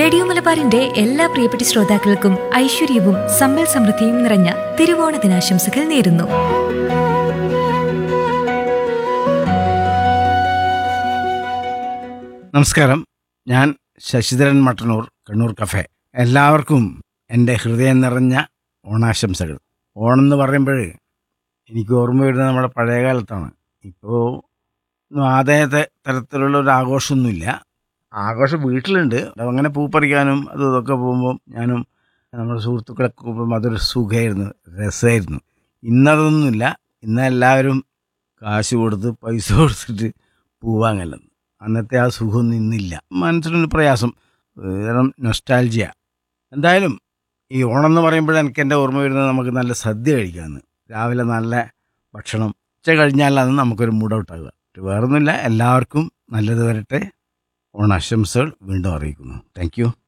radio മലബാറിന്റെ എല്ലാ പ്രിയപ്പെട്ട ശ്രോതാക്കൾക്കും ഐശ്വര്യവും സമ്പൽ സമൃദ്ധിയും നിറഞ്ഞ തിരുവോണ ദിനാശംസകൾ നേരുന്നു നമസ്കാരം ഞാൻ ശശിധരൻ മട്ടന്നൂർ കണ്ണൂർ കഫേ എല്ലാവർക്കും എൻ്റെ ഹൃദയം നിറഞ്ഞ ഓണാശംസകൾ ഓണം എന്ന് പറയുമ്പോൾ എനിക്ക് ഓർമ്മ വരുന്നത് നമ്മുടെ പഴയ കാലത്താണ് ഇപ്പോൾ ഒന്നും ആദ്യത്തെ തരത്തിലുള്ള ഒരു ആഘോഷമൊന്നുമില്ല ആഘോഷം വീട്ടിലുണ്ട് അങ്ങനെ പൂ പറിക്കാനും അതും ഇതൊക്കെ പോകുമ്പോൾ ഞാനും നമ്മുടെ സുഹൃത്തുക്കളൊക്കെ പോകുമ്പോൾ അതൊരു സുഖമായിരുന്നു രസമായിരുന്നു ഇന്നതൊന്നുമില്ല ഇന്ന് എല്ലാവരും കാശ് കൊടുത്ത് പൈസ കൊടുത്തിട്ട് പൂ വാങ്ങലെന്ന് അന്നത്തെ ആ സുഖമൊന്നും ഇന്നില്ല മനസ്സിനൊരു പ്രയാസം കാരണം നൊസ്റ്റാൾജിയ എന്തായാലും ഈ ഓണം എന്ന് പറയുമ്പോൾ എനിക്ക് എൻ്റെ ഓർമ്മ വരുന്നത് നമുക്ക് നല്ല സദ്യ കഴിക്കാമെന്ന് രാവിലെ നല്ല ഭക്ഷണം ഉച്ച കഴിഞ്ഞാലാണ് നമുക്കൊരു മൂഡ് ഔട്ട് ആകുക വേറൊന്നുമില്ല എല്ലാവർക്കും നല്ലത് വരട്ടെ ഓണാശംസകൾ വീണ്ടും അറിയിക്കുന്നു താങ്ക് യു